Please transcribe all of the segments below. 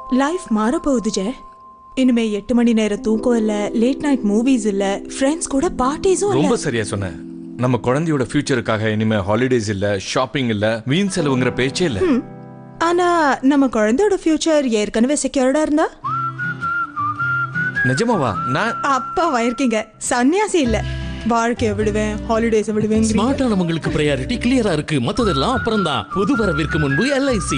life மாறப்போகுது ஜெ இனிமே எட்டு மணி நேரம் தூக்கம் இல்ல லேட் நைட் மூவிஸ் இல்ல ஃப்ரெண்ட்ஸ் கூட பார்ட்டிஸும் இல்ல ரொம்ப சரியா சொன்ன நம்ம குழந்தையோட ஃபியூச்சருக்காக இனிமே ஹாலிடேஸ் இல்ல ஷாப்பிங் இல்ல வீண் செலவுங்கிற பேச்சே இல்ல ஆனா நம்ம குழந்தையோட ஃபியூச்சர் ஏற்கனவே செக்யூர்டா இருந்தா நிஜமாவா நான் அப்பாவா இருக்கீங்க சன்னியாசி இல்ல வாழ்க்கைய விடுவேன் ஹாலிடேஸ் விடுவேன் ஸ்மார்ட்டானவங்களுக்கு ப்ரையாரிட்டி கிளியரா இருக்கு மத்ததெல்லாம் அப்புறம் தான் புது வரவிற்கு முன்பு எல்ஐசி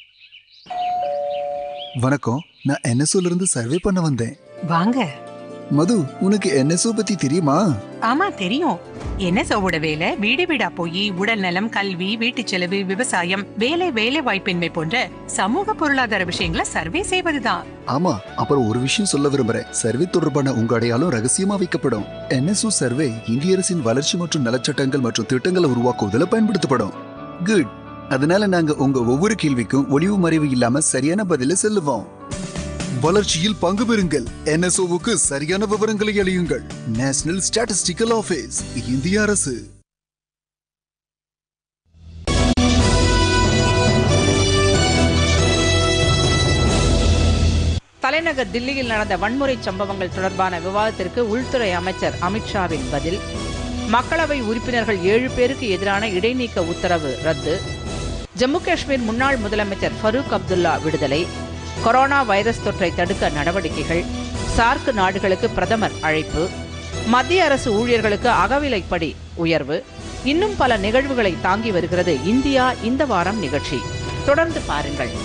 வணக்கம் நான் என்எஸ்ஓல இருந்து சர்வே பண்ண வந்தேன் வாங்க மது உனக்கு என்எஸ்ஓ பத்தி தெரியுமா ஆமா தெரியும் என்ன சோவோட வேலை வீடு வீடா போய் உடல் நலம் கல்வி வீட்டு செலவு விவசாயம் வேலை வேலை வாய்ப்பின்மை போன்ற சமூக பொருளாதார விஷயங்களை சர்வே செய்வதுதான் ஆமா அப்புறம் ஒரு விஷயம் சொல்ல விரும்புறேன் சர்வே தொடர்பான உங்க அடையாளம் ரகசியமா வைக்கப்படும் என்எஸ்ஓ சர்வே இந்திய அரசின் வளர்ச்சி மற்றும் நலச்சட்டங்கள் மற்றும் திட்டங்களை உருவாக்குவதில் பயன்படுத்தப்படும் குட் அதனால நாங்க உங்க ஒவ்வொரு கேள்விக்கும் ஒளிவு மறைவு இல்லாம சரியான பதில சொல்லுவோம் வளர்ச்சியில் பங்கு பெறுங்கள் என்எஸ்ஓவுக்கு சரியான விவரங்களை அளியுங்கள் நேஷனல் ஸ்டாட்டிஸ்டிக்கல் ஆபீஸ் இந்திய அரசு தலைநகர் தில்லியில் நடந்த வன்முறை சம்பவங்கள் தொடர்பான விவாதத்திற்கு உள்துறை அமைச்சர் அமித்ஷாவின் பதில் மக்களவை உறுப்பினர்கள் ஏழு பேருக்கு எதிரான இடைநீக்க உத்தரவு ரத்து ஜம்மு காஷ்மீர் முன்னாள் முதலமைச்சர் ஃபரூக் அப்துல்லா விடுதலை கொரோனா வைரஸ் தொற்றை தடுக்க நடவடிக்கைகள் சார்க் நாடுகளுக்கு பிரதமர் அழைப்பு மத்திய அரசு ஊழியர்களுக்கு அகவிலைப்படி உயர்வு இன்னும் பல நிகழ்வுகளை தாங்கி வருகிறது இந்தியா இந்த வாரம் நிகழ்ச்சி தொடர்ந்து பாருங்கள்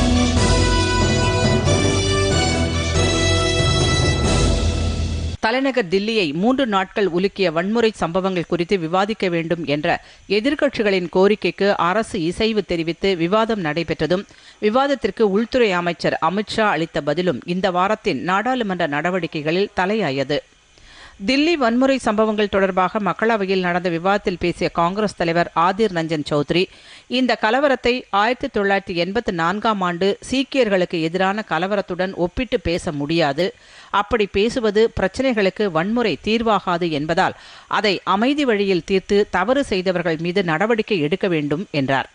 தலைநகர் தில்லியை மூன்று நாட்கள் உலுக்கிய வன்முறை சம்பவங்கள் குறித்து விவாதிக்க வேண்டும் என்ற எதிர்க்கட்சிகளின் கோரிக்கைக்கு அரசு இசைவு தெரிவித்து விவாதம் நடைபெற்றதும் விவாதத்திற்கு உள்துறை அமைச்சர் அமித்ஷா அளித்த பதிலும் இந்த வாரத்தின் நாடாளுமன்ற நடவடிக்கைகளில் தலையாயது தில்லி வன்முறை சம்பவங்கள் தொடர்பாக மக்களவையில் நடந்த விவாதத்தில் பேசிய காங்கிரஸ் தலைவர் ஆதிர் ரஞ்சன் சௌத்ரி இந்த கலவரத்தை ஆயிரத்தி தொள்ளாயிரத்தி எண்பத்தி நான்காம் ஆண்டு சீக்கியர்களுக்கு எதிரான கலவரத்துடன் ஒப்பிட்டு பேச முடியாது அப்படி பேசுவது பிரச்சனைகளுக்கு வன்முறை தீர்வாகாது என்பதால் அதை அமைதி வழியில் தீர்த்து தவறு செய்தவர்கள் மீது நடவடிக்கை எடுக்க வேண்டும் என்றார்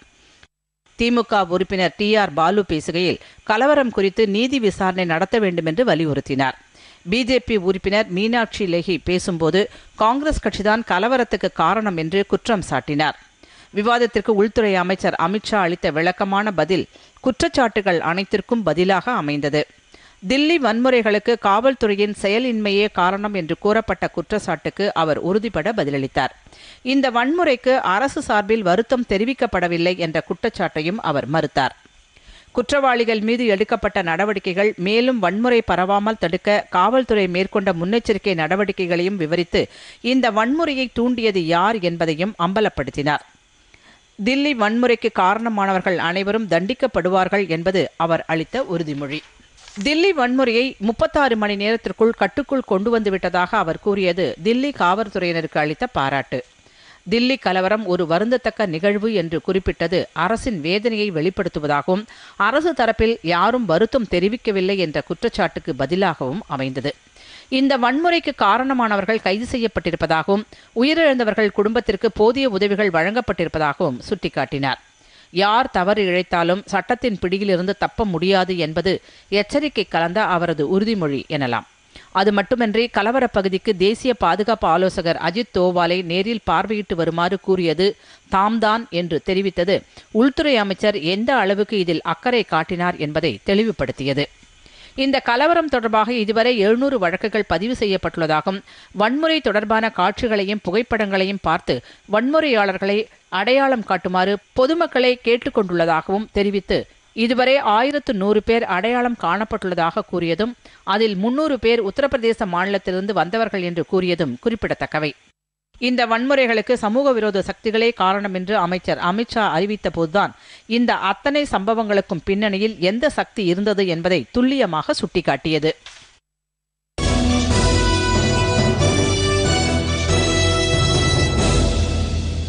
திமுக உறுப்பினர் டி ஆர் பாலு பேசுகையில் கலவரம் குறித்து நீதி விசாரணை நடத்த வேண்டும் என்று வலியுறுத்தினார் பிஜேபி உறுப்பினர் மீனாட்சி லேஹி பேசும்போது காங்கிரஸ் கட்சிதான் கலவரத்துக்கு காரணம் என்று குற்றம் சாட்டினார் விவாதத்திற்கு உள்துறை அமைச்சர் அமித்ஷா அளித்த விளக்கமான பதில் குற்றச்சாட்டுகள் அனைத்திற்கும் பதிலாக அமைந்தது தில்லி வன்முறைகளுக்கு காவல்துறையின் செயலின்மையே காரணம் என்று கூறப்பட்ட குற்றச்சாட்டுக்கு அவர் உறுதிபட பதிலளித்தார் இந்த வன்முறைக்கு அரசு சார்பில் வருத்தம் தெரிவிக்கப்படவில்லை என்ற குற்றச்சாட்டையும் அவர் மறுத்தார் குற்றவாளிகள் மீது எடுக்கப்பட்ட நடவடிக்கைகள் மேலும் வன்முறை பரவாமல் தடுக்க காவல்துறை மேற்கொண்ட முன்னெச்சரிக்கை நடவடிக்கைகளையும் விவரித்து இந்த வன்முறையை தூண்டியது யார் என்பதையும் அம்பலப்படுத்தினார் தில்லி வன்முறைக்கு காரணமானவர்கள் அனைவரும் தண்டிக்கப்படுவார்கள் என்பது அவர் அளித்த உறுதிமொழி தில்லி வன்முறையை முப்பத்தாறு மணி நேரத்திற்குள் கட்டுக்குள் கொண்டு வந்து விட்டதாக அவர் கூறியது தில்லி காவல்துறையினருக்கு அளித்த பாராட்டு தில்லி கலவரம் ஒரு வருந்தத்தக்க நிகழ்வு என்று குறிப்பிட்டது அரசின் வேதனையை வெளிப்படுத்துவதாகவும் அரசு தரப்பில் யாரும் வருத்தம் தெரிவிக்கவில்லை என்ற குற்றச்சாட்டுக்கு பதிலாகவும் அமைந்தது இந்த வன்முறைக்கு காரணமானவர்கள் கைது செய்யப்பட்டிருப்பதாகவும் உயிரிழந்தவர்கள் குடும்பத்திற்கு போதிய உதவிகள் வழங்கப்பட்டிருப்பதாகவும் சுட்டிக்காட்டினார் யார் தவறு இழைத்தாலும் சட்டத்தின் பிடியிலிருந்து தப்ப முடியாது என்பது எச்சரிக்கை கலந்த அவரது உறுதிமொழி எனலாம் அது மட்டுமின்றி கலவரப் பகுதிக்கு தேசிய பாதுகாப்பு ஆலோசகர் அஜித் தோவாலை நேரில் பார்வையிட்டு வருமாறு கூறியது தாம்தான் என்று தெரிவித்தது உள்துறை அமைச்சர் எந்த அளவுக்கு இதில் அக்கறை காட்டினார் என்பதை தெளிவுபடுத்தியது இந்த கலவரம் தொடர்பாக இதுவரை எழுநூறு வழக்குகள் பதிவு செய்யப்பட்டுள்ளதாகவும் வன்முறை தொடர்பான காட்சிகளையும் புகைப்படங்களையும் பார்த்து வன்முறையாளர்களை அடையாளம் காட்டுமாறு பொதுமக்களை கேட்டுக்கொண்டுள்ளதாகவும் தெரிவித்து இதுவரை ஆயிரத்து நூறு பேர் அடையாளம் காணப்பட்டுள்ளதாக கூறியதும் அதில் முன்னூறு பேர் உத்தரப்பிரதேச மாநிலத்திலிருந்து வந்தவர்கள் என்று கூறியதும் குறிப்பிடத்தக்கவை இந்த வன்முறைகளுக்கு சமூக விரோத சக்திகளே காரணம் என்று அமைச்சர் அமித்ஷா அறிவித்த போதுதான் இந்த அத்தனை சம்பவங்களுக்கும் பின்னணியில் எந்த சக்தி இருந்தது என்பதை துல்லியமாக சுட்டிக்காட்டியது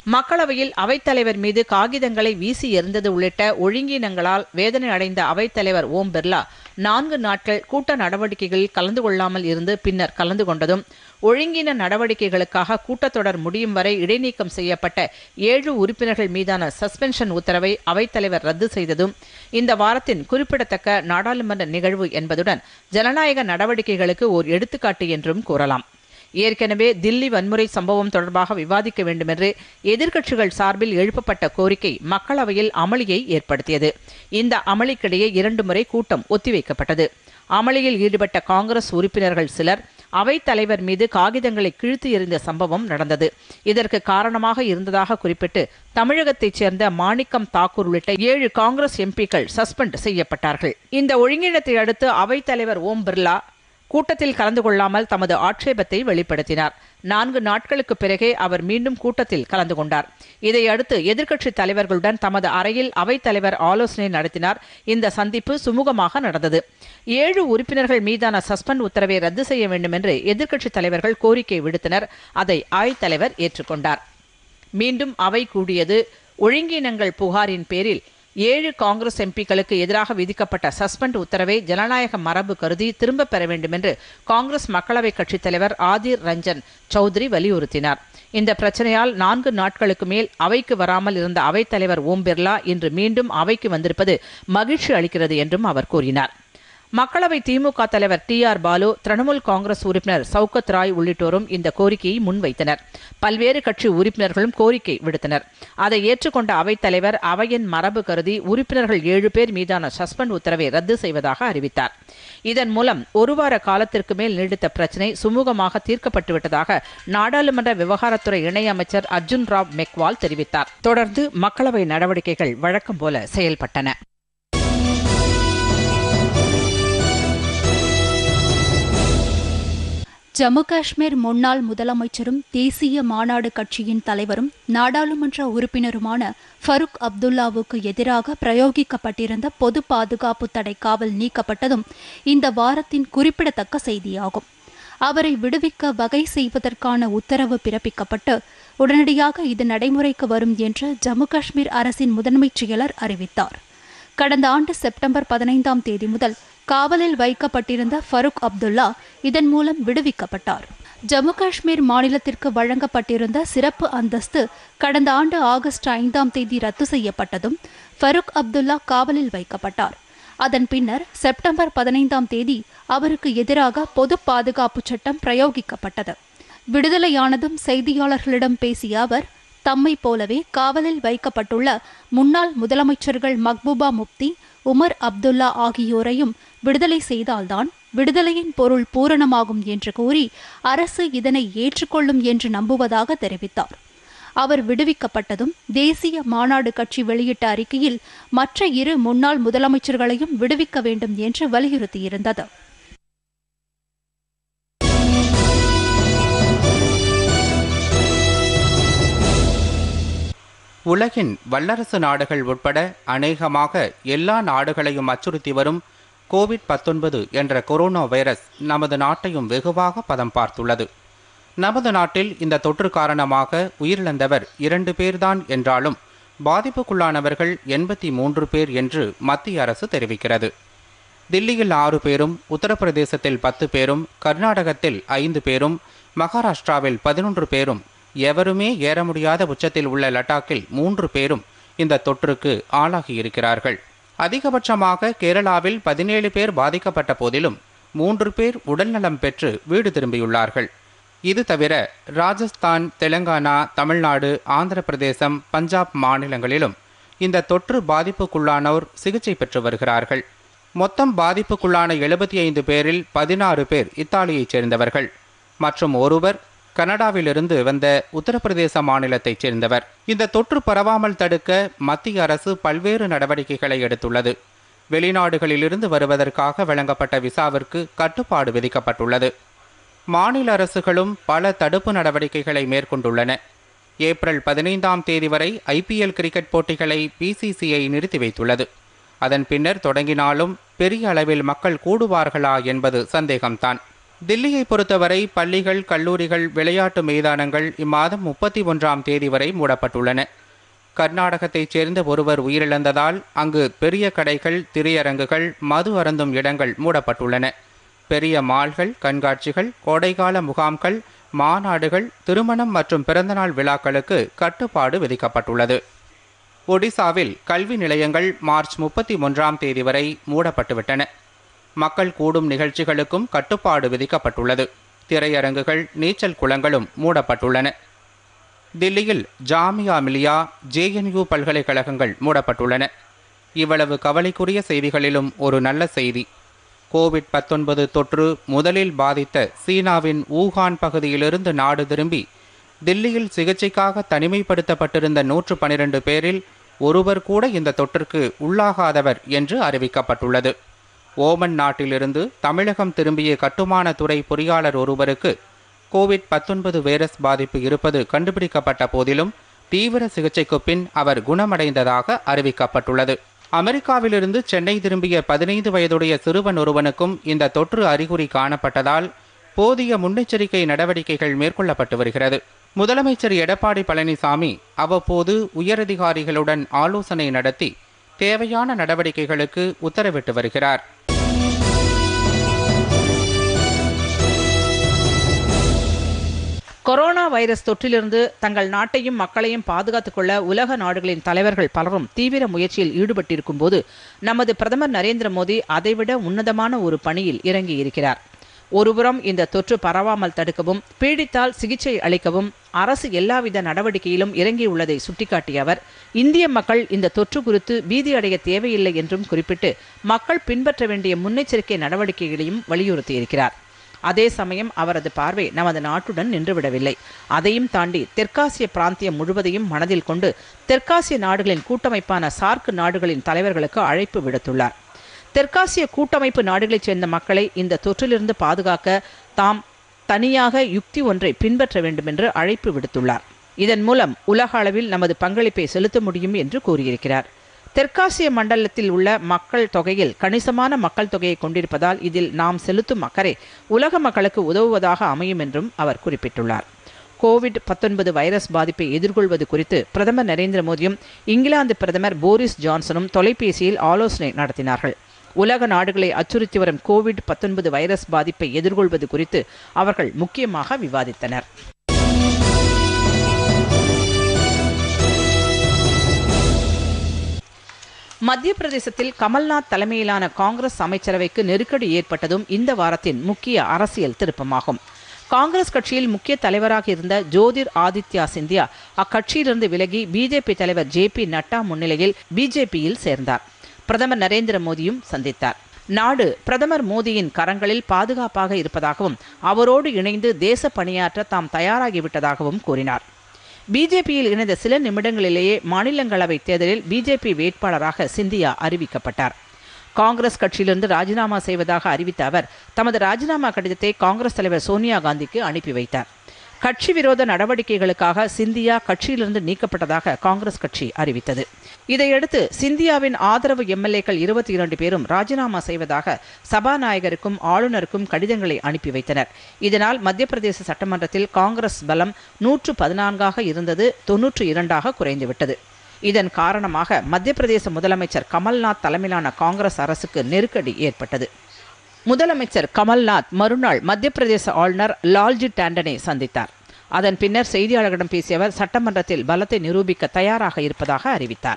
மக்களவையில் அவைத்தலைவர் மீது காகிதங்களை வீசி எறிந்தது உள்ளிட்ட ஒழுங்கீனங்களால் வேதனை அடைந்த அவைத்தலைவர் ஓம் பிர்லா நான்கு நாட்கள் கூட்ட நடவடிக்கைகளில் கலந்து கொள்ளாமல் இருந்து பின்னர் கலந்து கொண்டதும் ஒழுங்கீன நடவடிக்கைகளுக்காக கூட்டத்தொடர் முடியும் வரை இடைநீக்கம் செய்யப்பட்ட ஏழு உறுப்பினர்கள் மீதான சஸ்பென்ஷன் உத்தரவை அவைத்தலைவர் ரத்து செய்ததும் இந்த வாரத்தின் குறிப்பிடத்தக்க நாடாளுமன்ற நிகழ்வு என்பதுடன் ஜனநாயக நடவடிக்கைகளுக்கு ஓர் எடுத்துக்காட்டு என்றும் கூறலாம் ஏற்கனவே தில்லி வன்முறை சம்பவம் தொடர்பாக விவாதிக்க வேண்டுமென்று எதிர்க்கட்சிகள் சார்பில் எழுப்பப்பட்ட கோரிக்கை மக்களவையில் அமளியை ஏற்படுத்தியது இந்த அமளிக்கிடையே இரண்டு முறை கூட்டம் ஒத்திவைக்கப்பட்டது அமளியில் ஈடுபட்ட காங்கிரஸ் உறுப்பினர்கள் சிலர் அவைத் தலைவர் மீது காகிதங்களை கிழித்து எறிந்த சம்பவம் நடந்தது இதற்கு காரணமாக இருந்ததாக குறிப்பிட்டு தமிழகத்தைச் சேர்ந்த மாணிக்கம் தாக்கூர் உள்ளிட்ட ஏழு காங்கிரஸ் எம்பிக்கள் சஸ்பெண்ட் செய்யப்பட்டார்கள் இந்த ஒழுங்கினத்தை அடுத்து அவைத் தலைவர் ஓம் பிர்லா கூட்டத்தில் கலந்து கொள்ளாமல் தமது ஆட்சேபத்தை வெளிப்படுத்தினார் நான்கு நாட்களுக்கு பிறகே அவர் மீண்டும் கூட்டத்தில் கலந்து கொண்டார் இதையடுத்து எதிர்க்கட்சித் தலைவர்களுடன் தமது அறையில் அவைத்தலைவர் ஆலோசனை நடத்தினார் இந்த சந்திப்பு சுமூகமாக நடந்தது ஏழு உறுப்பினர்கள் மீதான சஸ்பெண்ட் உத்தரவை ரத்து செய்ய வேண்டும் என்று எதிர்க்கட்சித் தலைவர்கள் கோரிக்கை விடுத்தனர் அதை அவைத்தலைவர் ஏற்றுக்கொண்டார் மீண்டும் அவை கூடியது ஒழுங்கீனங்கள் புகாரின் பேரில் ஏழு காங்கிரஸ் எம்பிக்களுக்கு எதிராக விதிக்கப்பட்ட சஸ்பெண்ட் உத்தரவை ஜனநாயக மரபு கருதி திரும்பப் பெற வேண்டும் என்று காங்கிரஸ் மக்களவைக் கட்சித் தலைவர் ஆதிர் ரஞ்சன் சௌத்ரி வலியுறுத்தினார் இந்த பிரச்சனையால் நான்கு நாட்களுக்கு மேல் அவைக்கு வராமல் இருந்த அவைத்தலைவர் ஓம் பிர்லா இன்று மீண்டும் அவைக்கு வந்திருப்பது மகிழ்ச்சி அளிக்கிறது என்றும் அவர் கூறினார் மக்களவை திமுக தலைவர் டி ஆர் பாலு திரிணாமுல் காங்கிரஸ் உறுப்பினர் சவுகத் ராய் உள்ளிட்டோரும் இந்த கோரிக்கையை முன்வைத்தனர் பல்வேறு கட்சி உறுப்பினர்களும் கோரிக்கை விடுத்தனர் அதை ஏற்றுக்கொண்ட அவைத்தலைவர் அவையின் மரபு கருதி உறுப்பினர்கள் ஏழு பேர் மீதான சஸ்பெண்ட் உத்தரவை ரத்து செய்வதாக அறிவித்தார் இதன் மூலம் ஒரு வார காலத்திற்கு மேல் நீடித்த பிரச்சினை சுமூகமாக தீர்க்கப்பட்டுவிட்டதாக நாடாளுமன்ற விவகாரத்துறை இணையமைச்சர் அர்ஜுன் ராவ் மெக்வால் தெரிவித்தார் தொடர்ந்து மக்களவை நடவடிக்கைகள் வழக்கம் போல செயல்பட்டன ஜம்மு காஷ்மீர் முன்னாள் முதலமைச்சரும் தேசிய மாநாடு கட்சியின் தலைவரும் நாடாளுமன்ற உறுப்பினருமான ஃபருக் அப்துல்லாவுக்கு எதிராக பிரயோகிக்கப்பட்டிருந்த பொது பாதுகாப்பு தடை காவல் நீக்கப்பட்டதும் இந்த வாரத்தின் குறிப்பிடத்தக்க செய்தியாகும் அவரை விடுவிக்க வகை செய்வதற்கான உத்தரவு பிறப்பிக்கப்பட்டு உடனடியாக இது நடைமுறைக்கு வரும் என்று ஜம்மு காஷ்மீர் அரசின் முதன்மைச் செயலர் அறிவித்தார் கடந்த ஆண்டு செப்டம்பர் பதினைந்தாம் தேதி முதல் காவலில் வைக்கப்பட்டிருந்த ஃபருக் அப்துல்லா இதன் மூலம் விடுவிக்கப்பட்டார் ஜம்மு காஷ்மீர் மாநிலத்திற்கு வழங்கப்பட்டிருந்த சிறப்பு அந்தஸ்து கடந்த ஆண்டு ஆகஸ்ட் ஐந்தாம் தேதி ரத்து செய்யப்பட்டதும் ஃபருக் அப்துல்லா காவலில் வைக்கப்பட்டார் அதன் பின்னர் செப்டம்பர் பதினைந்தாம் தேதி அவருக்கு எதிராக பொது பாதுகாப்பு சட்டம் பிரயோகிக்கப்பட்டது விடுதலையானதும் செய்தியாளர்களிடம் பேசிய அவர் தம்மை போலவே காவலில் வைக்கப்பட்டுள்ள முன்னாள் முதலமைச்சர்கள் மக்பூபா முப்தி உமர் அப்துல்லா ஆகியோரையும் விடுதலை செய்தால்தான் விடுதலையின் பொருள் பூரணமாகும் என்று கூறி அரசு இதனை ஏற்றுக்கொள்ளும் என்று நம்புவதாக தெரிவித்தார் அவர் விடுவிக்கப்பட்டதும் தேசிய மாநாடு கட்சி வெளியிட்ட அறிக்கையில் மற்ற இரு முன்னாள் முதலமைச்சர்களையும் விடுவிக்க வேண்டும் என்று வலியுறுத்தியிருந்தது உலகின் வல்லரசு நாடுகள் உட்பட அநேகமாக எல்லா நாடுகளையும் அச்சுறுத்தி வரும் கோவிட் பத்தொன்பது என்ற கொரோனா வைரஸ் நமது நாட்டையும் வெகுவாக பதம் பார்த்துள்ளது நமது நாட்டில் இந்த தொற்று காரணமாக உயிரிழந்தவர் இரண்டு பேர்தான் என்றாலும் பாதிப்புக்குள்ளானவர்கள் எண்பத்தி மூன்று பேர் என்று மத்திய அரசு தெரிவிக்கிறது தில்லியில் ஆறு பேரும் உத்தரப்பிரதேசத்தில் பத்து பேரும் கர்நாடகத்தில் ஐந்து பேரும் மகாராஷ்டிராவில் பதினொன்று பேரும் எவருமே ஏற முடியாத உச்சத்தில் உள்ள லடாக்கில் மூன்று பேரும் இந்த தொற்றுக்கு ஆளாகியிருக்கிறார்கள் அதிகபட்சமாக கேரளாவில் பதினேழு பேர் பாதிக்கப்பட்ட போதிலும் மூன்று பேர் உடல்நலம் பெற்று வீடு திரும்பியுள்ளார்கள் இது தவிர ராஜஸ்தான் தெலங்கானா தமிழ்நாடு ஆந்திர பிரதேசம் பஞ்சாப் மாநிலங்களிலும் இந்த தொற்று பாதிப்புக்குள்ளானோர் சிகிச்சை பெற்று வருகிறார்கள் மொத்தம் பாதிப்புக்குள்ளான எழுபத்தி ஐந்து பேரில் பதினாறு பேர் இத்தாலியைச் சேர்ந்தவர்கள் மற்றும் ஒருவர் கனடாவிலிருந்து வந்த உத்தரப்பிரதேச மாநிலத்தைச் சேர்ந்தவர் இந்த தொற்று பரவாமல் தடுக்க மத்திய அரசு பல்வேறு நடவடிக்கைகளை எடுத்துள்ளது வெளிநாடுகளிலிருந்து வருவதற்காக வழங்கப்பட்ட விசாவிற்கு கட்டுப்பாடு விதிக்கப்பட்டுள்ளது மாநில அரசுகளும் பல தடுப்பு நடவடிக்கைகளை மேற்கொண்டுள்ளன ஏப்ரல் பதினைந்தாம் தேதி வரை ஐபிஎல் கிரிக்கெட் போட்டிகளை பிசிசிஐ நிறுத்தி வைத்துள்ளது அதன் பின்னர் தொடங்கினாலும் பெரிய அளவில் மக்கள் கூடுவார்களா என்பது சந்தேகம்தான் தில்லியை பொறுத்தவரை பள்ளிகள் கல்லூரிகள் விளையாட்டு மைதானங்கள் இம்மாதம் முப்பத்தி ஒன்றாம் தேதி வரை மூடப்பட்டுள்ளன கர்நாடகத்தைச் சேர்ந்த ஒருவர் உயிரிழந்ததால் அங்கு பெரிய கடைகள் திரையரங்குகள் மது அருந்தும் இடங்கள் மூடப்பட்டுள்ளன பெரிய மால்கள் கண்காட்சிகள் கோடைகால முகாம்கள் மாநாடுகள் திருமணம் மற்றும் பிறந்தநாள் விழாக்களுக்கு கட்டுப்பாடு விதிக்கப்பட்டுள்ளது ஒடிசாவில் கல்வி நிலையங்கள் மார்ச் முப்பத்தி ஒன்றாம் தேதி வரை மூடப்பட்டுவிட்டன மக்கள் கூடும் நிகழ்ச்சிகளுக்கும் கட்டுப்பாடு விதிக்கப்பட்டுள்ளது திரையரங்குகள் நீச்சல் குளங்களும் மூடப்பட்டுள்ளன தில்லியில் ஜாமியா மிலியா ஜேஎன்யூ பல்கலைக்கழகங்கள் மூடப்பட்டுள்ளன இவ்வளவு கவலைக்குரிய செய்திகளிலும் ஒரு நல்ல செய்தி கோவிட் பத்தொன்பது தொற்று முதலில் பாதித்த சீனாவின் ஊகான் பகுதியிலிருந்து நாடு திரும்பி தில்லியில் சிகிச்சைக்காக தனிமைப்படுத்தப்பட்டிருந்த நூற்று பனிரெண்டு பேரில் ஒருவர் கூட இந்த தொற்றுக்கு உள்ளாகாதவர் என்று அறிவிக்கப்பட்டுள்ளது ஓமன் நாட்டிலிருந்து தமிழகம் திரும்பிய கட்டுமானத்துறை பொறியாளர் ஒருவருக்கு கோவிட் பத்தொன்பது வைரஸ் பாதிப்பு இருப்பது கண்டுபிடிக்கப்பட்ட போதிலும் தீவிர சிகிச்சைக்கு பின் அவர் குணமடைந்ததாக அறிவிக்கப்பட்டுள்ளது அமெரிக்காவிலிருந்து சென்னை திரும்பிய பதினைந்து வயதுடைய சிறுவன் ஒருவனுக்கும் இந்த தொற்று அறிகுறி காணப்பட்டதால் போதிய முன்னெச்சரிக்கை நடவடிக்கைகள் மேற்கொள்ளப்பட்டு வருகிறது முதலமைச்சர் எடப்பாடி பழனிசாமி அவ்வப்போது உயரதிகாரிகளுடன் ஆலோசனை நடத்தி தேவையான நடவடிக்கைகளுக்கு உத்தரவிட்டு வருகிறார் கொரோனா வைரஸ் தொற்றிலிருந்து தங்கள் நாட்டையும் மக்களையும் பாதுகாத்துக் கொள்ள உலக நாடுகளின் தலைவர்கள் பலரும் தீவிர முயற்சியில் ஈடுபட்டிருக்கும் போது நமது பிரதமர் நரேந்திர மோடி அதைவிட உன்னதமான ஒரு பணியில் இறங்கி இருக்கிறார் ஒருபுறம் இந்த தொற்று பரவாமல் தடுக்கவும் பீடித்தால் சிகிச்சை அளிக்கவும் அரசு எல்லாவித நடவடிக்கையிலும் இறங்கியுள்ளதை சுட்டிக்காட்டிய அவர் இந்திய மக்கள் இந்த தொற்று குறித்து பீதியடைய தேவையில்லை என்றும் குறிப்பிட்டு மக்கள் பின்பற்ற வேண்டிய முன்னெச்சரிக்கை நடவடிக்கைகளையும் வலியுறுத்தியிருக்கிறார் அதே சமயம் அவரது பார்வை நமது நாட்டுடன் நின்றுவிடவில்லை அதையும் தாண்டி தெற்காசிய பிராந்தியம் முழுவதையும் மனதில் கொண்டு தெற்காசிய நாடுகளின் கூட்டமைப்பான சார்க் நாடுகளின் தலைவர்களுக்கு அழைப்பு விடுத்துள்ளார் தெற்காசிய கூட்டமைப்பு நாடுகளைச் சேர்ந்த மக்களை இந்த தொற்றிலிருந்து பாதுகாக்க தாம் தனியாக யுக்தி ஒன்றை பின்பற்ற வேண்டும் என்று அழைப்பு விடுத்துள்ளார் இதன் மூலம் உலக அளவில் நமது பங்களிப்பை செலுத்த முடியும் என்று கூறியிருக்கிறார் தெற்காசிய மண்டலத்தில் உள்ள மக்கள் தொகையில் கணிசமான மக்கள் தொகையை கொண்டிருப்பதால் இதில் நாம் செலுத்தும் அக்கறை உலக மக்களுக்கு உதவுவதாக அமையும் என்றும் அவர் குறிப்பிட்டுள்ளார் கோவிட் பத்தொன்பது வைரஸ் பாதிப்பை எதிர்கொள்வது குறித்து பிரதமர் நரேந்திர மோடியும் இங்கிலாந்து பிரதமர் போரிஸ் ஜான்சனும் தொலைபேசியில் ஆலோசனை நடத்தினார்கள் உலக நாடுகளை அச்சுறுத்தி வரும் கோவிட் பத்தொன்பது வைரஸ் பாதிப்பை எதிர்கொள்வது குறித்து அவர்கள் முக்கியமாக விவாதித்தனர் மத்திய பிரதேசத்தில் கமல்நாத் தலைமையிலான காங்கிரஸ் அமைச்சரவைக்கு நெருக்கடி ஏற்பட்டதும் இந்த வாரத்தின் முக்கிய அரசியல் திருப்பமாகும் காங்கிரஸ் கட்சியில் முக்கிய தலைவராக இருந்த ஜோதிர் ஆதித்யா சிந்தியா அக்கட்சியிலிருந்து விலகி பிஜேபி தலைவர் ஜே பி நட்டா முன்னிலையில் பிஜேபியில் சேர்ந்தார் பிரதமர் நரேந்திர மோடியும் சந்தித்தார் நாடு பிரதமர் மோடியின் கரங்களில் பாதுகாப்பாக இருப்பதாகவும் அவரோடு இணைந்து தேச பணியாற்ற தாம் தயாராகிவிட்டதாகவும் கூறினார் பிஜேபியில் இணைந்த சில நிமிடங்களிலேயே மாநிலங்களவை தேர்தலில் பிஜேபி வேட்பாளராக சிந்தியா அறிவிக்கப்பட்டார் காங்கிரஸ் கட்சியிலிருந்து ராஜினாமா செய்வதாக அறிவித்த அவர் தமது ராஜினாமா கடிதத்தை காங்கிரஸ் தலைவர் சோனியா காந்திக்கு அனுப்பி வைத்தார் கட்சி விரோத நடவடிக்கைகளுக்காக சிந்தியா கட்சியிலிருந்து நீக்கப்பட்டதாக காங்கிரஸ் கட்சி அறிவித்தது இதையடுத்து சிந்தியாவின் ஆதரவு எம்எல்ஏக்கள் இருபத்தி இரண்டு பேரும் ராஜினாமா செய்வதாக சபாநாயகருக்கும் ஆளுநருக்கும் கடிதங்களை அனுப்பி வைத்தனர் இதனால் மத்திய பிரதேச சட்டமன்றத்தில் காங்கிரஸ் பலம் நூற்று பதினான்காக இருந்தது தொன்னூற்று இரண்டாக குறைந்துவிட்டது இதன் காரணமாக மத்திய பிரதேச முதலமைச்சர் கமல்நாத் தலைமையிலான காங்கிரஸ் அரசுக்கு நெருக்கடி ஏற்பட்டது முதலமைச்சர் கமல்நாத் மறுநாள் மத்திய பிரதேச ஆளுநர் லால்ஜி டாண்டனை சந்தித்தார் அதன் பின்னர் செய்தியாளர்களிடம் பேசிய அவர் சட்டமன்றத்தில் பலத்தை நிரூபிக்க தயாராக இருப்பதாக அறிவித்தார்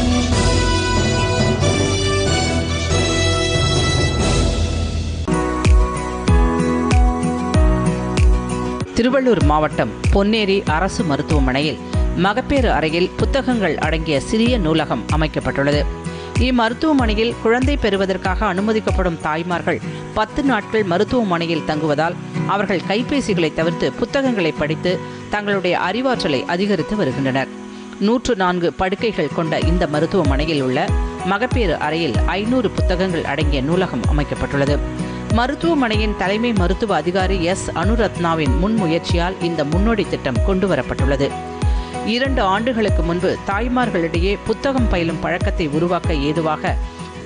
திருவள்ளூர் மாவட்டம் பொன்னேரி அரசு மருத்துவமனையில் மகப்பேறு அறையில் புத்தகங்கள் அடங்கிய சிறிய நூலகம் அமைக்கப்பட்டுள்ளது இம்மருத்துவமனையில் குழந்தை பெறுவதற்காக அனுமதிக்கப்படும் தாய்மார்கள் பத்து நாட்கள் மருத்துவமனையில் தங்குவதால் அவர்கள் கைபேசிகளை தவிர்த்து புத்தகங்களை படித்து தங்களுடைய அறிவாற்றலை அதிகரித்து வருகின்றனர் நூற்று நான்கு படுக்கைகள் கொண்ட இந்த மருத்துவமனையில் உள்ள மகப்பேறு அறையில் ஐநூறு புத்தகங்கள் அடங்கிய நூலகம் அமைக்கப்பட்டுள்ளது மருத்துவமனையின் தலைமை மருத்துவ அதிகாரி எஸ் அனுரத்னாவின் முன்முயற்சியால் இந்த முன்னோடி திட்டம் கொண்டுவரப்பட்டுள்ளது இரண்டு ஆண்டுகளுக்கு முன்பு தாய்மார்களிடையே புத்தகம் பயிலும் பழக்கத்தை உருவாக்க ஏதுவாக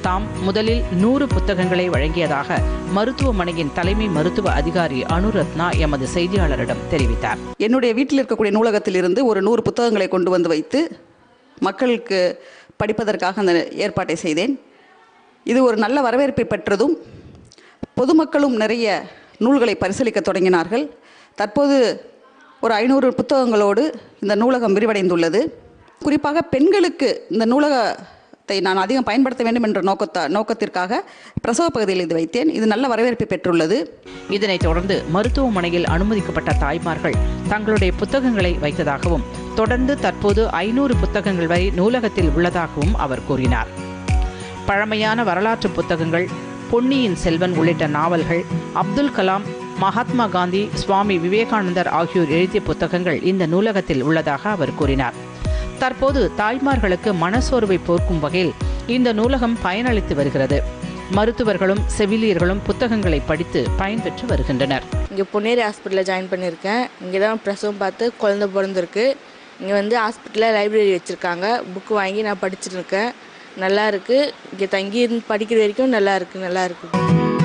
தாம் முதலில் நூறு புத்தகங்களை வழங்கியதாக மருத்துவமனையின் தலைமை மருத்துவ அதிகாரி அனுரத்னா எமது செய்தியாளரிடம் தெரிவித்தார் என்னுடைய வீட்டில் இருக்கக்கூடிய நூலகத்திலிருந்து ஒரு நூறு புத்தகங்களை கொண்டு வந்து வைத்து மக்களுக்கு படிப்பதற்காக அந்த ஏற்பாட்டை செய்தேன் இது ஒரு நல்ல வரவேற்பை பெற்றதும் பொதுமக்களும் நிறைய நூல்களை பரிசீலிக்க தொடங்கினார்கள் தற்போது ஒரு ஐநூறு புத்தகங்களோடு இந்த நூலகம் விரிவடைந்துள்ளது குறிப்பாக பெண்களுக்கு இந்த நூலகத்தை நான் அதிகம் பயன்படுத்த வேண்டும் என்ற நோக்கத்தா நோக்கத்திற்காக பிரசவ பகுதியில் இது வைத்தேன் இது நல்ல வரவேற்பை பெற்றுள்ளது இதனைத் தொடர்ந்து மருத்துவமனையில் அனுமதிக்கப்பட்ட தாய்மார்கள் தங்களுடைய புத்தகங்களை வைத்ததாகவும் தொடர்ந்து தற்போது ஐநூறு புத்தகங்கள் வரை நூலகத்தில் உள்ளதாகவும் அவர் கூறினார் பழமையான வரலாற்று புத்தகங்கள் பொன்னியின் செல்வன் உள்ளிட்ட நாவல்கள் அப்துல் கலாம் மகாத்மா காந்தி சுவாமி விவேகானந்தர் ஆகியோர் எழுதிய புத்தகங்கள் இந்த நூலகத்தில் உள்ளதாக அவர் கூறினார் தற்போது தாய்மார்களுக்கு மனசோர்வை போக்கும் வகையில் இந்த நூலகம் பயனளித்து வருகிறது மருத்துவர்களும் செவிலியர்களும் புத்தகங்களை படித்து பயன்பெற்று வருகின்றனர் இங்கே பொன்னேரி ஹாஸ்பிட்டலில் ஜாயின் பண்ணியிருக்கேன் இங்கே தான் பிரசவம் பார்த்து குழந்தை பிறந்திருக்கு இங்கே வந்து ஹாஸ்பிட்டலில் லைப்ரரி வச்சுருக்காங்க புக்கு வாங்கி நான் படிச்சுட்டு இருக்கேன் நல்லா இருக்குது இங்கே தங்கி இருந்து படிக்கிற வரைக்கும் நல்லா இருக்குது நல்லா இருக்குது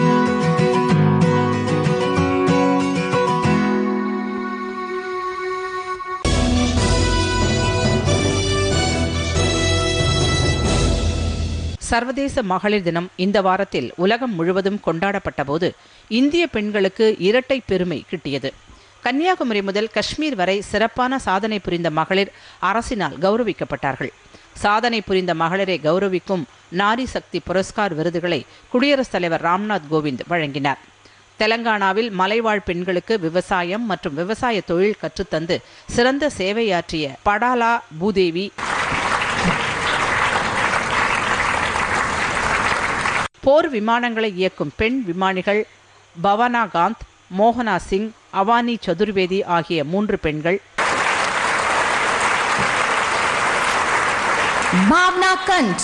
சர்வதேச மகளிர் தினம் இந்த வாரத்தில் உலகம் முழுவதும் கொண்டாடப்பட்ட போது இந்திய பெண்களுக்கு இரட்டை பெருமை கிட்டியது கன்னியாகுமரி முதல் காஷ்மீர் வரை சிறப்பான சாதனை புரிந்த மகளிர் அரசினால் கௌரவிக்கப்பட்டார்கள் சாதனை புரிந்த மகளிரை கௌரவிக்கும் நாரி சக்தி புரஸ்கார் விருதுகளை குடியரசுத் தலைவர் ராம்நாத் கோவிந்த் வழங்கினார் தெலங்கானாவில் மலைவாழ் பெண்களுக்கு விவசாயம் மற்றும் விவசாய தொழில் கற்றுத்தந்து சிறந்த சேவையாற்றிய படாலா பூதேவி போர் விமானங்களை இயக்கும் பெண் விமானிகள் பவனா காந்த் மோகனா சிங் அவானி சதுர்வேதி ஆகிய மூன்று பெண்கள் भावना कंठ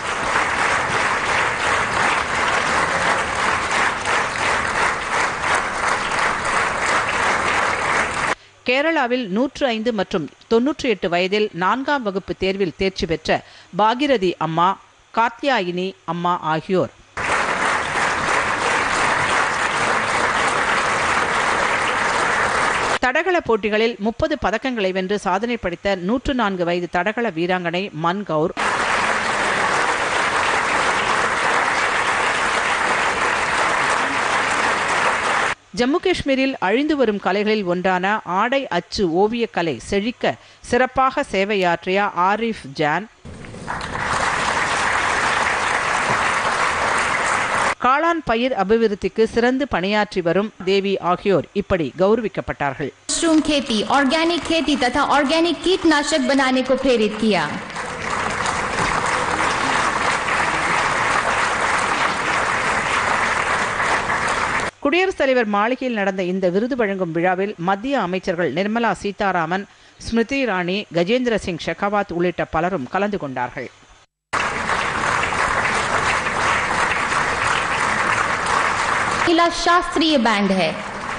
கேரளாவில் நூற்று ஐந்து மற்றும் தொன்னூற்றி எட்டு வயதில் நான்காம் வகுப்பு தேர்வில் தேர்ச்சி பெற்ற பாகிரதி அம்மா காத்யாயினி அம்மா ஆகியோர் தடகள போட்டிகளில் முப்பது பதக்கங்களை வென்று சாதனை படைத்த நூற்று நான்கு வயது தடகள வீராங்கனை மன்கவுர் ஜம்மு காஷ்மீரில் அழிந்து வரும் கலைகளில் ஒன்றான ஆடை அச்சு ஓவியக்கலை செழிக்க சிறப்பாக சேவையாற்றிய ஆரிஃப் ஜான் காளான் பயிர் அபிவிருத்திக்கு சிறந்து பணியாற்றி வரும் தேவி ஆகியோர் இப்படி கௌரவிக்கப்பட்டார்கள் मशरूम खेती ऑर्गेनिक खेती तथा ऑर्गेनिक कीटनाशक बनाने को प्रेरित किया குடியரசுத் தலைவர் மாளிகையில் நடந்த இந்த விருது வழங்கும் விழாவில் மத்திய அமைச்சர்கள் நிர்மலா சீதாராமன் ஸ்மிருதி இராணி கஜேந்திர சிங் ஷெகாவத் உள்ளிட்ட பலரும் கலந்து கொண்டார்கள் अगला शास्त्रीय बैंड है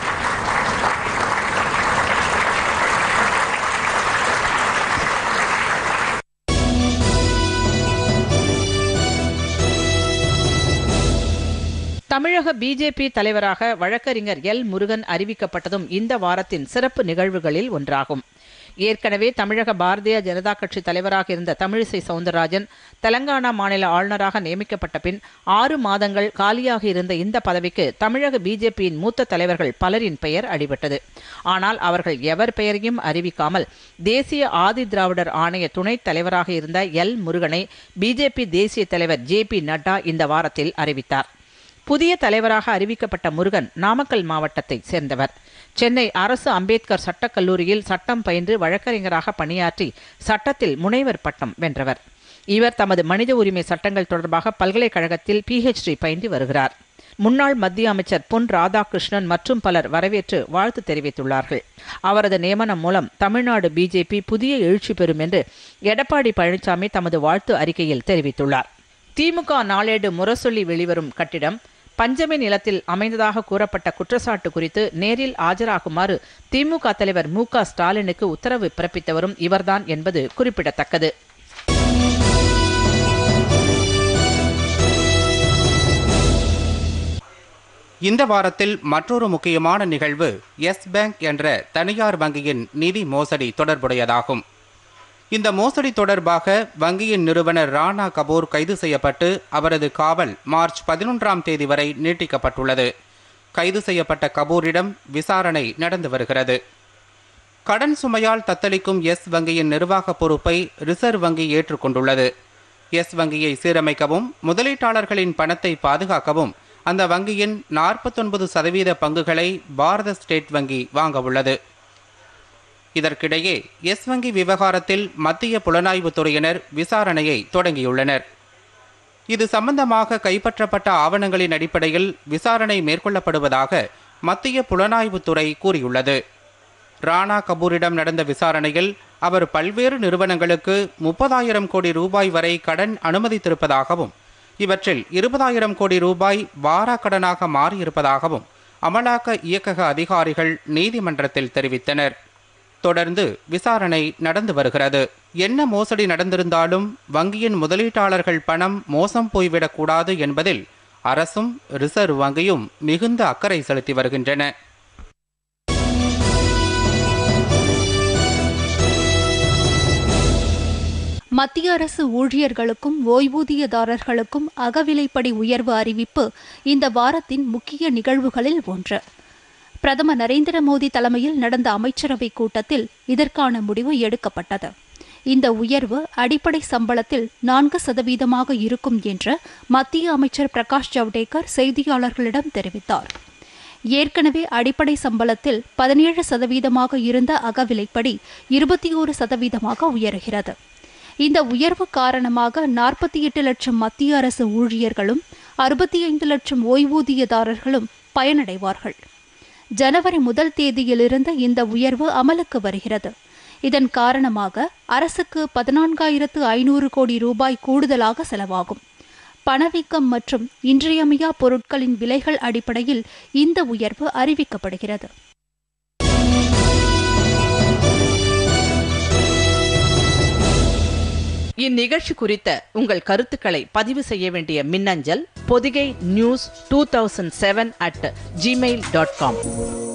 தமிழக பிஜேபி தலைவராக வழக்கறிஞர் எல் முருகன் அறிவிக்கப்பட்டதும் இந்த வாரத்தின் சிறப்பு நிகழ்வுகளில் ஒன்றாகும் ஏற்கனவே தமிழக பாரதிய ஜனதா கட்சி தலைவராக இருந்த தமிழிசை சவுந்தரராஜன் தெலங்கானா மாநில ஆளுநராக நியமிக்கப்பட்ட பின் ஆறு மாதங்கள் காலியாக இருந்த இந்த பதவிக்கு தமிழக பிஜேபியின் மூத்த தலைவர்கள் பலரின் பெயர் அடிபட்டது ஆனால் அவர்கள் எவர் பெயரையும் அறிவிக்காமல் தேசிய ஆதி திராவிடர் ஆணைய துணைத் தலைவராக இருந்த எல் முருகனை பிஜேபி தேசிய தலைவர் ஜே பி நட்டா இந்த வாரத்தில் அறிவித்தார் புதிய தலைவராக அறிவிக்கப்பட்ட முருகன் நாமக்கல் மாவட்டத்தைச் சேர்ந்தவர் சென்னை அரசு அம்பேத்கர் சட்டக் கல்லூரியில் சட்டம் பயின்று வழக்கறிஞராக பணியாற்றி சட்டத்தில் முனைவர் பட்டம் வென்றவர் இவர் தமது மனித உரிமை சட்டங்கள் தொடர்பாக பல்கலைக்கழகத்தில் பிஹெச்டி பயின்று வருகிறார் முன்னாள் மத்திய அமைச்சர் பொன் ராதாகிருஷ்ணன் மற்றும் பலர் வரவேற்று வாழ்த்து தெரிவித்துள்ளார்கள் அவரது நியமனம் மூலம் தமிழ்நாடு பிஜேபி புதிய எழுச்சி பெறும் என்று எடப்பாடி பழனிசாமி தமது வாழ்த்து அறிக்கையில் தெரிவித்துள்ளார் திமுக நாளேடு முரசொலி வெளிவரும் கட்டிடம் பஞ்சமி நிலத்தில் அமைந்ததாக கூறப்பட்ட குற்றச்சாட்டு குறித்து நேரில் ஆஜராகுமாறு திமுக தலைவர் மு க ஸ்டாலினுக்கு உத்தரவு பிறப்பித்தவரும் இவர்தான் என்பது குறிப்பிடத்தக்கது இந்த வாரத்தில் மற்றொரு முக்கியமான நிகழ்வு எஸ் பேங்க் என்ற தனியார் வங்கியின் நிதி மோசடி தொடர்புடையதாகும் இந்த மோசடி தொடர்பாக வங்கியின் நிறுவனர் ராணா கபூர் கைது செய்யப்பட்டு அவரது காவல் மார்ச் பதினொன்றாம் தேதி வரை நீட்டிக்கப்பட்டுள்ளது கைது செய்யப்பட்ட கபூரிடம் விசாரணை நடந்து வருகிறது கடன் சுமையால் தத்தளிக்கும் எஸ் வங்கியின் நிர்வாக பொறுப்பை ரிசர்வ் வங்கி ஏற்றுக்கொண்டுள்ளது எஸ் வங்கியை சீரமைக்கவும் முதலீட்டாளர்களின் பணத்தை பாதுகாக்கவும் அந்த வங்கியின் நாற்பத்தொன்பது சதவீத பங்குகளை பாரத ஸ்டேட் வங்கி வாங்க உள்ளது இதற்கிடையே எஸ் வங்கி விவகாரத்தில் மத்திய புலனாய்வுத் துறையினர் விசாரணையை தொடங்கியுள்ளனர் இது சம்பந்தமாக கைப்பற்றப்பட்ட ஆவணங்களின் அடிப்படையில் விசாரணை மேற்கொள்ளப்படுவதாக மத்திய புலனாய்வுத்துறை கூறியுள்ளது ராணா கபூரிடம் நடந்த விசாரணையில் அவர் பல்வேறு நிறுவனங்களுக்கு முப்பதாயிரம் கோடி ரூபாய் வரை கடன் அனுமதித்திருப்பதாகவும் இவற்றில் இருபதாயிரம் கோடி ரூபாய் வாராக்கடனாக மாறியிருப்பதாகவும் அமலாக்க இயக்கக அதிகாரிகள் நீதிமன்றத்தில் தெரிவித்தனர் தொடர்ந்து விசாரணை நடந்து வருகிறது என்ன மோசடி நடந்திருந்தாலும் வங்கியின் முதலீட்டாளர்கள் பணம் மோசம் போய்விடக்கூடாது என்பதில் அரசும் ரிசர்வ் வங்கியும் மிகுந்த அக்கறை செலுத்தி வருகின்றன மத்திய அரசு ஊழியர்களுக்கும் ஓய்வூதியதாரர்களுக்கும் அகவிலைப்படி உயர்வு அறிவிப்பு இந்த வாரத்தின் முக்கிய நிகழ்வுகளில் ஒன்று பிரதமர் நரேந்திர மோடி தலைமையில் நடந்த அமைச்சரவைக் கூட்டத்தில் இதற்கான முடிவு எடுக்கப்பட்டது இந்த உயர்வு அடிப்படை சம்பளத்தில் நான்கு சதவீதமாக இருக்கும் என்று மத்திய அமைச்சர் பிரகாஷ் ஜவடேகர் செய்தியாளர்களிடம் தெரிவித்தார் ஏற்கனவே அடிப்படை சம்பளத்தில் பதினேழு சதவீதமாக இருந்த அகவிலைப்படி இருபத்தி ஒரு சதவீதமாக உயர்கிறது இந்த உயர்வு காரணமாக நாற்பத்தி எட்டு லட்சம் மத்திய அரசு ஊழியர்களும் அறுபத்தி ஐந்து லட்சம் ஓய்வூதியதாரர்களும் பயனடைவார்கள் ஜனவரி முதல் தேதியிலிருந்து இந்த உயர்வு அமலுக்கு வருகிறது இதன் காரணமாக அரசுக்கு பதினான்காயிரத்து ஐநூறு கோடி ரூபாய் கூடுதலாக செலவாகும் பணவீக்கம் மற்றும் இன்றியமையா பொருட்களின் விலைகள் அடிப்படையில் இந்த உயர்வு அறிவிக்கப்படுகிறது இந்நிகழ்ச்சி குறித்த உங்கள் கருத்துக்களை பதிவு செய்ய வேண்டிய மின்னஞ்சல் Podhigai news two thousand seven at Gmail dot com